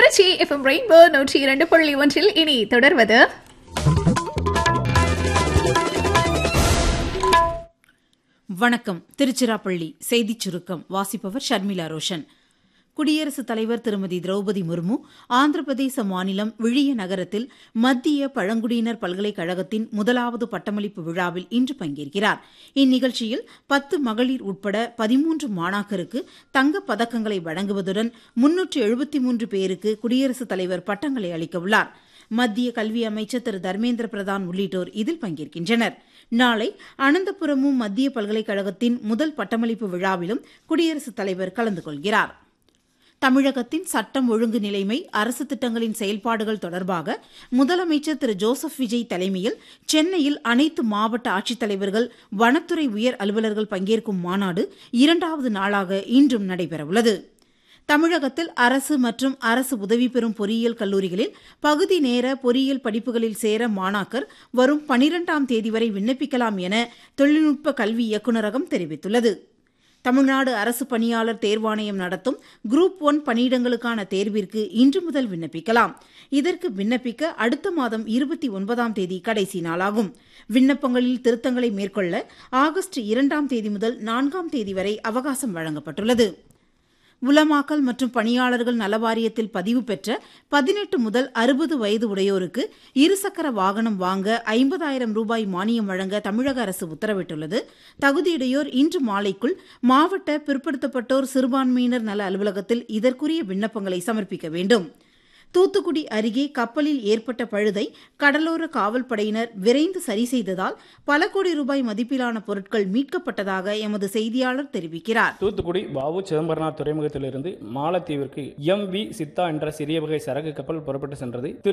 Trichy FM rainbow நூற்றி இரண்டு புள்ளி ஒன்றில் இனி தொடர்வது வணக்கம் திருச்சிராப்பள்ளி செய்திச் சுருக்கம் வாசிப்பவர் ஷர்மிளா ரோஷன் குடியரசுத் தலைவர் திருமதி திரௌபதி முர்மு ஆந்திர பிரதேச மாநிலம் விழிய நகரத்தில் மத்திய பழங்குடியினர் பல்கலைக்கழகத்தின் முதலாவது பட்டமளிப்பு விழாவில் இன்று பங்கேற்கிறார் இந்நிகழ்ச்சியில் பத்து மகளிர் உட்பட பதிமூன்று மாணாக்கருக்கு தங்கப் பதக்கங்களை வழங்குவதுடன் முன்னூற்று எழுபத்தி மூன்று பேருக்கு குடியரசுத் தலைவர் பட்டங்களை அளிக்கவுள்ளார் மத்திய கல்வி அமைச்சர் திரு தர்மேந்திர பிரதான் உள்ளிட்டோர் இதில் பங்கேற்கின்றனர் நாளை அனந்தபுரமும் மத்திய பல்கலைக்கழகத்தின் முதல் பட்டமளிப்பு விழாவிலும் குடியரசுத் தலைவர் கலந்து கொள்கிறார் தமிழகத்தின் சட்டம் ஒழுங்கு நிலைமை அரசு திட்டங்களின் செயல்பாடுகள் தொடர்பாக முதலமைச்சர் திரு ஜோசப் விஜய் தலைமையில் சென்னையில் அனைத்து மாவட்ட ஆட்சித்தலைவர்கள் வனத்துறை உயர் அலுவலர்கள் பங்கேற்கும் மாநாடு இரண்டாவது நாளாக இன்றும் நடைபெறவுள்ளது தமிழகத்தில் அரசு மற்றும் அரசு உதவி பெறும் பொறியியல் கல்லூரிகளில் பகுதி நேர பொறியியல் படிப்புகளில் சேர மாணாக்கர் வரும் பனிரெண்டாம் தேதி வரை விண்ணப்பிக்கலாம் என தொழில்நுட்ப கல்வி இயக்குநரகம் தெரிவித்துள்ளது தமிழ்நாடு அரசு பணியாளர் தேர்வாணையம் நடத்தும் குரூப் ஒன் பணியிடங்களுக்கான தேர்விற்கு இன்று முதல் விண்ணப்பிக்கலாம் இதற்கு விண்ணப்பிக்க அடுத்த மாதம் இருபத்தி ஒன்பதாம் தேதி கடைசி நாளாகும் விண்ணப்பங்களில் திருத்தங்களை மேற்கொள்ள ஆகஸ்ட் இரண்டாம் தேதி முதல் நான்காம் தேதி வரை அவகாசம் வழங்கப்பட்டுள்ளது உலமாக்கல் மற்றும் பணியாளர்கள் நலவாரியத்தில் பதிவு பெற்ற பதினெட்டு முதல் அறுபது வயது உடையோருக்கு இருசக்கர வாகனம் வாங்க ஐம்பதாயிரம் ரூபாய் மானியம் வழங்க தமிழக அரசு உத்தரவிட்டுள்ளது தகுதியுடையோர் இன்று மாலைக்குள் மாவட்ட பிற்படுத்தப்பட்டோர் சிறுபான்மையினர் நல அலுவலகத்தில் இதற்குரிய விண்ணப்பங்களை சமர்ப்பிக்க வேண்டும் தூத்துக்குடி அருகே கப்பலில் ஏற்பட்ட பழுதை கடலோர காவல்படையினர் விரைந்து சரி செய்ததால் பல கோடி ரூபாய் மதிப்பிலான பொருட்கள் மீட்கப்பட்டதாக எமது செய்தியாளர் தெரிவிக்கிறார் தூத்துக்குடி வாவு சிதம்பரனார் துறைமுகத்திலிருந்து மாலத்தீவிற்கு எம் வி சித்தா என்ற சிறிய வகை சரக்கு கப்பல் புறப்பட்டு சென்றது